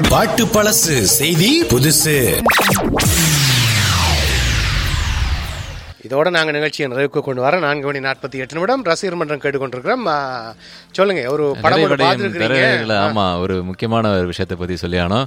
பாட்டு பழசு செய்தி புதுசு இதோட நாங்க நிகழ்ச்சியை நிறைவுக்கு கொண்டு வர நான்கு மணி நாற்பத்தி எட்டு நிமிடம் ரசிகர் மன்றம் கேட்டுக்கொண்டிருக்கிறோம் ஆ, சொல்லுங்க ஒரு படம் ஒன்று நிறைவடையும் பார்த்துருக்கீங்க தருணங்கள்ல, ஆமா ஒரு முக்கியமான ஒரு விஷயத்தை பத்தி சொல்லி ஆனோம்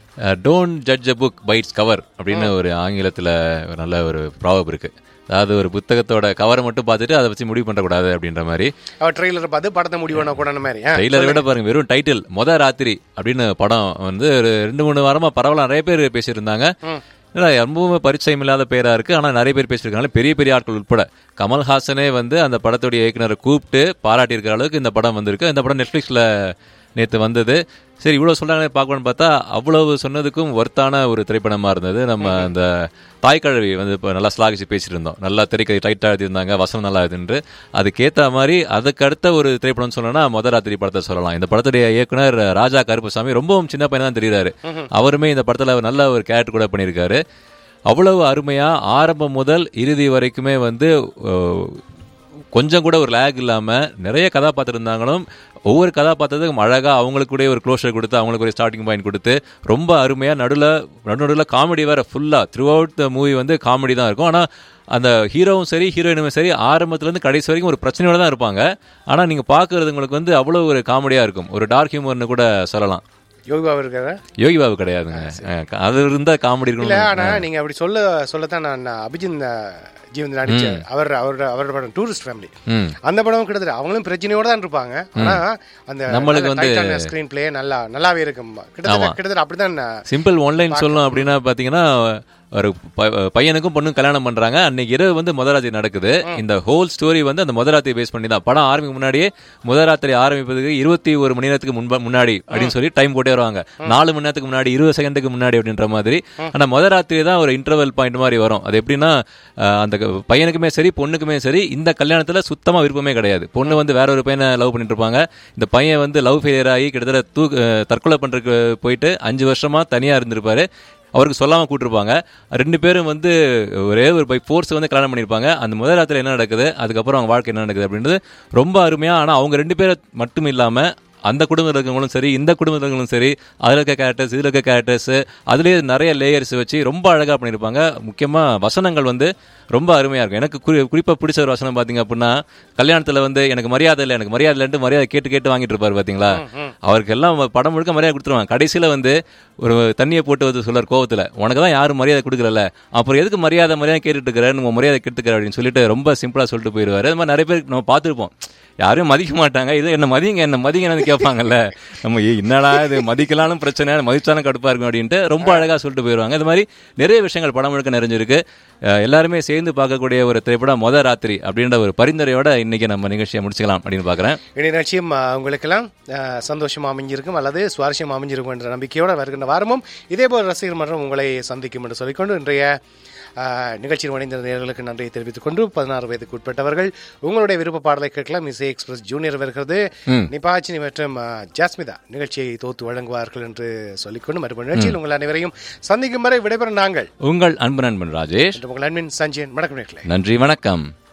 don't judge a book by its cover அப்படின்னு ஒரு ஆங்கிலத்துல ஒரு நல்ல ஒரு ப்ராவப் இருக்கு அதாவது ஒரு புத்தகத்தோட கவரை மட்டும் பார்த்துட்டு அதை வச்சு முடிவு பண்ணக்கூடாது அப்படின்ற மாதிரி அவர் ட்ரெய்லரை பார்த்து படத்தை முடிவு பண்ண கூட மாதிரி ஆ, ட்ரெய்லரை விட பாருங்க வெறும் டைட்டில் மொத ராத்திரி அப்படின்னு படம் வந்து ஒரு ரெண்டு மூணு வாரமா பரவலா நிறைய பேர் பேசியிருந்தாங்க இல்ல, ரொம்பவும் பரிச்சயம் இல்லாத பேரா இருக்கு ஆனா நிறைய பேர் பேசியிருக்காங்க பெரிய பெரிய ஆட்கள் உட்பட கமல்ஹாசனே வந்து அந்த படத்துடைய இயக்குனரை கூப்பிட்டு பாராட்டி இருக்கிற அளவுக்கு இந்த படம் வந்திருக்கு இந்த படம் நெட்ஃபிளிக்ஸ்ல நேத்து வந்தது சரி இவ்வளவு சொல்றாங்களே பார்க்கணும்னு பார்த்தா அவ்வளவு சொன்னதுக்கும் ஒர்த்தான ஒரு திரைப்படமா இருந்தது நம்ம அந்த தாய்க்கழவி வந்து இப்போ நல்லா ஸ்லாகிச்சு பேசிட்டு இருந்தோம் நல்லா திரைக்கதை டைட்டா எழுதியிருந்தாங்க வசனம் நல்லா எழுதுன்று அதுக்கேத்த மாதிரி அதுக்கு அடுத்த ஒரு திரைப்படம் சொல்லணும்னா மொத ராத்திரி படத்தை சொல்லலாம் இந்த படத்துடைய இயக்குனர் ராஜா கருப்புசாமி ரொம்பவும் சின்ன பையனா தான் தெரியுறாரு அவருமே இந்த படத்துல நல்ல ஒரு கேரக்டர் கூட பண்ணியிருக்காரு அவ்வளவு அருமையா ஆரம்பம் முதல் இறுதி வரைக்குமே வந்து அஹ், கொஞ்சம் கூட ஒரு லேக் இல்லாம நிறைய கதாபாத்திரம் இருந்தாங்களும் ஒவ்வொரு கதாபாத்திரத்துக்கும் அழகா அவங்களுக்கு கூட ஒரு க்ளோஷர் கொடுத்து அவங்களுக்கு ஒரு ஸ்டார்டிங் பாயிண்ட் கொடுத்து ரொம்ப அருமையா நடுவில் நடுநடுவில் காமெடி வேற ஃபுல்லா த்ரூ அவுட் த மூவி வந்து காமெடி தான் இருக்கும் ஆனா அந்த ஹீரோவும் சரி ஹீரோயினும் சரி ஆரம்பத்துல இருந்து கடைசி வரைக்கும் ஒரு பிரச்சனையோட தான் இருப்பாங்க ஆனா நீங்க பாக்குறது உங்களுக்கு வந்து அவ்வளவு ஒரு காமெடியா இருக்கும் ஒரு டார்க் ஹியூமர்னு கூட சொல்லலாம் யோகி பாபு இருக்காரா யோகி பாபு கிடையாதுங்க அஹ் அது இருந்தா காமெடி இல்ல இருக்கணும் ஆனா நீங்க அப்படி சொல்ல சொல்லத்தான் நான் அபிஜித் ஜீவன் நடிச்ச அவர் அவர் அவரோட படம் டூரிஸ்ட் ஃபேமிலி ம் அந்த படம் கிட்டத்தட்ட அவங்களும் பிரச்சனையோட தான் இருப்பாங்க ஆனா அந்த நம்மளுக்கு வந்து- ஸ்கிரீன் பிளே நல்லா நல்லாவே இருக்கும் கிட்டத்தட்ட கிட்டத்தட்ட அப்படிதான் நான் சிம்பிள் ஒன்லைன் சொல்லணும் அப்படின்னா பாத்தீங்கன்னா ஒரு ப- பையனுக்கும் பொண்ணும் கல்யாணம் பண்றாங்க அன்னைக்கு இரவு வந்து முதராத்திரி நடக்குது இந்த ஹோல் ஸ்டோரி வந்து அந்த முதராத்திரி பேஸ் பண்ணி தான் படம் ஆரம்பிக்கும் முன்னாடியே முதராத்திரி ஆரம்பிப்பதுக்கு இருபத்தி ஒரு மணி நேரத்துக்கு முன்ப முன்னாடி அப்படின்னு சொல்லி டைம் போட்டே வருவாங்க நாலு மணி நேரத்துக்கு முன்னாடி இருபது செகண்டுக்கு முன்னாடி அப்படின்ற மாதிரி ஆனா முதராத்திரி தான் ஒரு இன்டர்வல் பாயிண்ட் மாதிரி வரும் அது எப்படின்னா அஹ், அந்த க- பையனுக்குமே சரி பொண்ணுக்குமே சரி இந்த கல்யாணத்துல சுத்தமா விருப்பமே கிடையாது பொண்ணு வந்து வேற ஒரு பையனை லவ் பண்ணிட்டு இருப்பாங்க இந்த பையன் வந்து லவ் ஃபெயிலியர் ஆகி கிட்டத்தட்ட தூ அஹ், தற்கொலை பண்றதுக்கு போயிட்டு அஞ்சு வருஷமா தனியா இருந்திருப்பாரு அவருக்கு சொல்லாம கூட்டிருப்பாங்க ரெண்டு பேரும் வந்து ஒரே ஒரு பை ஃபோர்ஸ் வந்து கல்யாணம் பண்ணியிருப்பாங்க அந்த முதல் ராத்திரி என்ன நடக்குது அதுக்கப்புறம் அவங்க வாழ்க்கை என்ன நடக்குது அப்படின்றது ரொம்ப அருமையா ஆனா அவங்க ரெண்டு பேரை மட்டும் இல்லாம அந்த குடும்பத்தில் இருக்கவங்களும் சரி இந்த குடும்பத்தில் இருக்கவங்களும் சரி அதில் இருக்க கேரக்டர்ஸ் இதில் இருக்க கேரக்டர்ஸ் அதுலேயே நிறைய லேயர்ஸ் வச்சு ரொம்ப அழகாக பண்ணியிருப்பாங்க முக்கியமாக வசனங்கள் வந்து ரொம்ப அருமையாக இருக்கும் எனக்கு குறி குறிப்பாக பிடிச்ச ஒரு வசனம் பார்த்தீங்க அப்படின்னா கல்யாணத்தில் வந்து எனக்கு மரியாதை இல்லை எனக்கு மரியாதை இல்லைன்ட்டு மரியாதை கேட்டு கேட்டு வாங்கிட்டு இருப்பாரு பார்த்தீங்களா அவருக்கு எல்லாம் படம் முழுக்க மரியாதை கொடுத்துருவாங்க கடைசியில் வந்து ஒரு தண்ணியை போட்டு வந்து சொல்லார் கோவத்தில் உனக்கு தான் யாரும் மரியாதை கொடுக்கல அப்புறம் எதுக்கு மரியாதை மரியாதை கேட்டுட்டு இருக்கிற உங்க மரியாதை கெடுத்துக்கிற அப்படின்னு சொல்லிட்டு ரொம்ப சிம்பிளாக சொல்லிட்டு போயிடுவாரு அது மாதிரி நிறைய பேர் நம்ம பார்த்துருப்போம் யாரும் மதிக்க மாட்டாங்க இது என்ன மதிங்க என்ன மதிங்கன்னு கேட்பாங்கல்ல நம்ம ஏய், என்னடா இது மதிக்கலாலும் பிரச்சனை மதிச்சாலும் கடுப்பா இருக்கும் அப்படின்ட்டு ரொம்ப அழகா சொல்லிட்டு போயிடுவாங்க இது மாதிரி நிறைய விஷயங்கள் படம் முழுக்க நிறைஞ்சிருக்கு அஹ் எல்லாருமே சேர்ந்து பார்க்கக்கூடிய ஒரு திரைப்படம் மொத ராத்திரி அப்படின்ற ஒரு பரிந்துரையோட இன்னைக்கு நம்ம நிகழ்ச்சியை முடிச்சுக்கலாம் அப்படின்னு பார்க்குறேன் இனி நிச்சயம் அஹ், உங்களுக்கெல்லாம் அஹ், சந்தோஷமா அமைஞ்சிருக்கும் அல்லது சுவாரஸ்யம் அமைஞ்சிருக்கும் என்ற நம்பிக்கையோடு வருகின்ற வாரமும் இதே போல் ரசிகர் மன்றம் உங்களை சந்திக்கும் என்று சொல்லிக்கொண்டு இன்றைய அஹ், நிகழ்ச்சியில் இணைந்த நேர்களுக்கு நன்றியை தெரிவித்துக் கொண்டு பதினாறு வயதுக்கு உட்பட்டவர்கள் உங்களுடைய விருப்ப பாடலை கேட்கலாம் இசை எக்ஸ்பிரஸ் ஜூனியர் வருகிறது நிபாச்சினி மற்றும் அஹ், ஜாஸ்மிதா நிகழ்ச்சியை தோத்து வழங்குவார்கள் என்று சொல்லிக்கொண்டு மறுபடியும் நிகழ்ச்சியில் உங்கள் அனைவரையும் சந்திக்கும் வரை விடைபெறும் நாங்கள் உங்கள் அன்பு நண்பன் ராஜேஷ் என்று உங்கள் அன்பின் சஞ்சயன் வணக்கம் நேர்களே நன்றி வணக்கம்